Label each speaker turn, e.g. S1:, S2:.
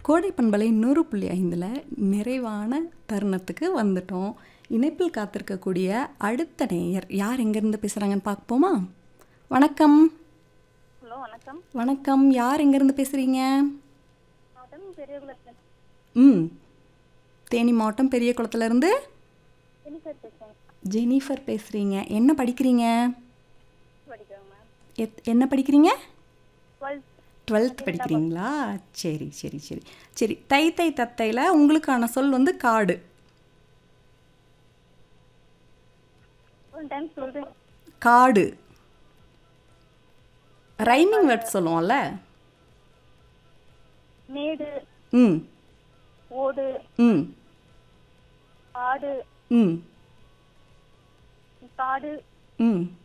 S1: கோடை பண்பலை நூறு புள்ளி ஐந்தில் நிறைவான தருணத்துக்கு வந்துட்டோம் இணைப்பில் காத்திருக்கக்கூடிய அடுத்த நேயர் யார் எங்கேருந்து பேசுகிறாங்கன்னு பார்ப்போமா வணக்கம்
S2: ஹலோ வணக்கம்
S1: வணக்கம் யார் எங்கேருந்து பேசுகிறீங்க
S2: மாவட்டம் பெரியகுளத்தில்
S1: ம் தேனி மாவட்டம் பெரிய குளத்துலேருந்து
S2: ஜெனிஃபர் பேசுகிறேன்
S1: ஜெனிஃபர் பேசுகிறீங்க என்ன படிக்கிறீங்க
S2: படிக்கிறேங்க மேம்
S1: எத் என்ன படிக்கிறீங்க
S2: டுவெல்த்
S1: டுவெல்த் படிக்கிறீங்களா சரி சரி சரி சரி தை தை தத்தையில் உங்களுக்கான சொல் வந்து காடு
S2: ஒரு டைம் சொல்கிறேன்
S1: காடு ரைமிங் வேர்ட் சொல்லுவோம்ல
S2: மேடு
S1: ம்
S2: ஓடு
S1: ம்
S2: ஆடு
S1: ம்
S2: காடு
S1: ம்